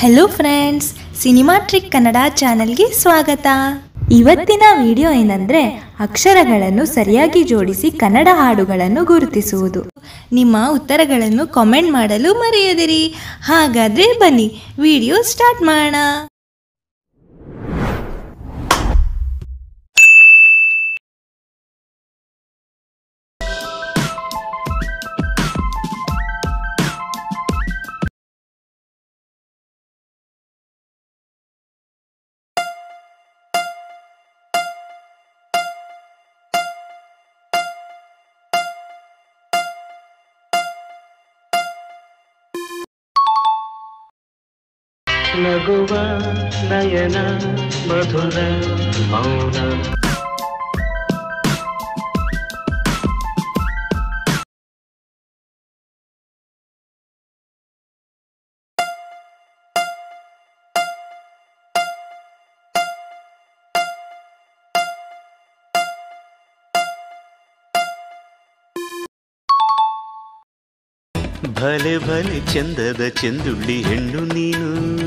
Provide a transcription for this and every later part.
hello friends cinema trick Kannada ಚಾನೆಲ್ಗೆ ಸ್ವಾಗತ ಇವತ್ತಿನ ವಿಡಿಯೋ ಏನಂದ್ರೆ ಅಕ್ಷರಗಳನ್ನು ಸರಿಯಾಗಿ ಜೋಡಿಸಿ ಕನ್ನಡ ಹಾಡುಗಳನ್ನು ಗುರುತಿಸುವುದು ನಿಮ್ಮ ಉತ್ತರಗಳನ್ನು ಕಾಮೆಂಟ್ ಮಾಡಲು ಮರೆಯದಿರಿ ಹಾಗಾದ್ರೆ ಬನ್ನಿ ವಿಡಿಯೋ ಸ್ಟಾರ್ಟ್ ಮಾಡೋಣ ನಗುವ ನಯನ ಮಧುರ ಮೌನ ಭಲೆ ಭಲೆ ಚಂದದ ಚೆಂದುಳ್ಳಿ ಹೆಣ್ಣು ನೀನು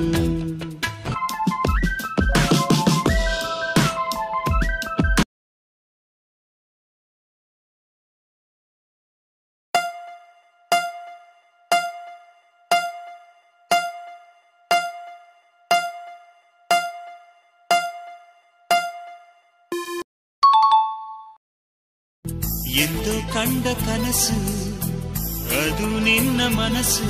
ಎಂದು ಕಂಡ ಕನಸು ಅದು ನಿನ್ನ ಮನಸ್ಸು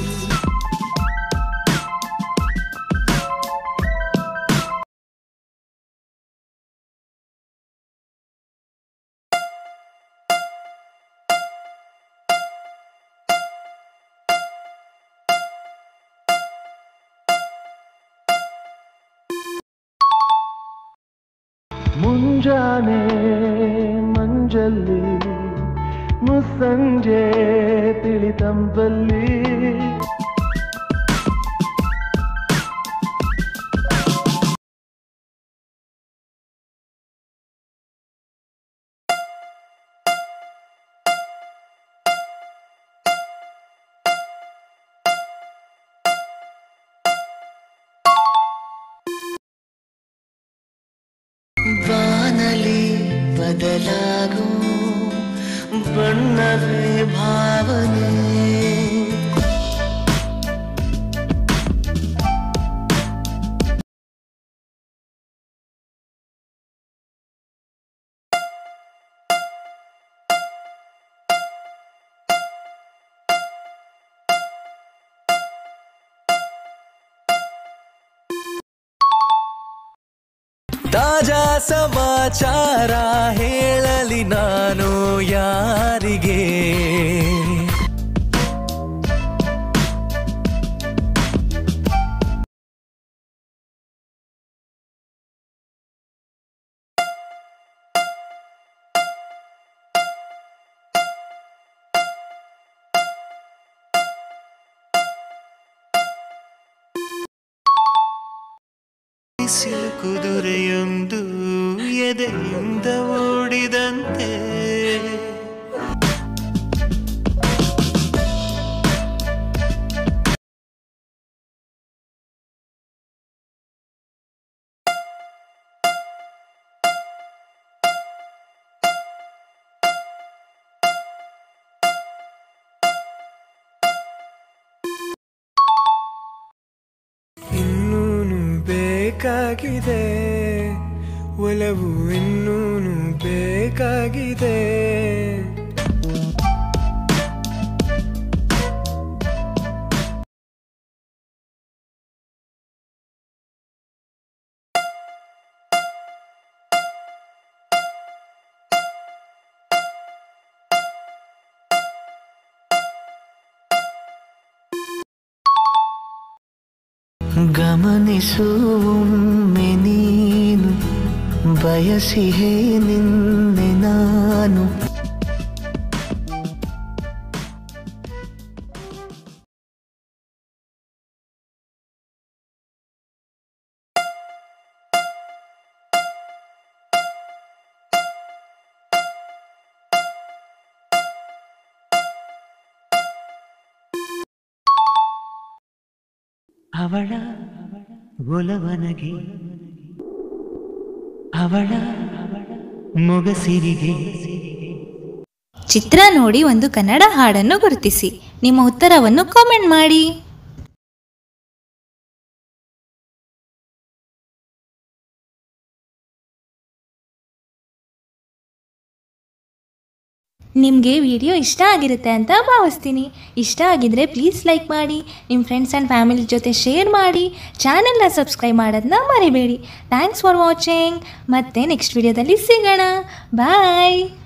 ಮುಂಜಾನೆ ಮಂಜಲ್ಲಿ ಮುಸ್ಸಂಜೆ ತಿಳಿತಂಬಲ್ಲಿ ಬಾನಲಿ ಬದಲಾಗೋ ಬಣ್ಣವೇ ಭಾವನೆ ತಾಜಾ ಸಮಾಚಾರ ಹೇಳಲಿ ನಾನು ಯಾರಿಗೆ ಬಿಸಿಲು ಕುದುರೆಯೊಂದು ಎದೆಯಿಂದ ಓಡಿದಂತೆ ಇನ್ನೂನು ಬೇಕಾಗಿದೆ ಒಲವು ಇನ್ನೂನು ಬೇಕಾಗಿದೆ ಗಮನಿಸುವೊಮ್ಮೆ ನೀನು ಬಯಸಿಹೇ ನಿನ್ನೆ ನಾನು ಅವಳ ಒಲವನಗೆ ಅವಳ ಮೊಗಸಿರಿಗೆ ಚಿತ್ರ ನೋಡಿ ಒಂದು ಕನ್ನಡ ಹಾಡನ್ನು ಗುರುತಿಸಿ ನಿಮ್ಮ ಉತ್ತರವನ್ನು ಕಾಮೆಂಟ್ ಮಾಡಿ ನಿಮಗೆ ವಿಡಿಯೋ ಇಷ್ಟ ಆಗಿರುತ್ತೆ ಅಂತ ಭಾವಿಸ್ತೀನಿ ಇಷ್ಟ ಆಗಿದ್ರೆ ಪ್ಲೀಸ್ ಲೈಕ್ ಮಾಡಿ ನಿಮ್ಮ ಫ್ರೆಂಡ್ಸ್ ಆ್ಯಂಡ್ ಫ್ಯಾಮಿಲಿ ಜೊತೆ ಶೇರ್ ಮಾಡಿ ಚಾನೆಲ್ನ ಸಬ್ಸ್ಕ್ರೈಬ್ ಮಾಡೋದನ್ನ ಮರಿಬೇಡಿ ಥ್ಯಾಂಕ್ಸ್ ಫಾರ್ ವಾಚಿಂಗ್ ಮತ್ತೆ ನೆಕ್ಸ್ಟ್ ವಿಡಿಯೋದಲ್ಲಿ ಸಿಗೋಣ ಬಾಯ್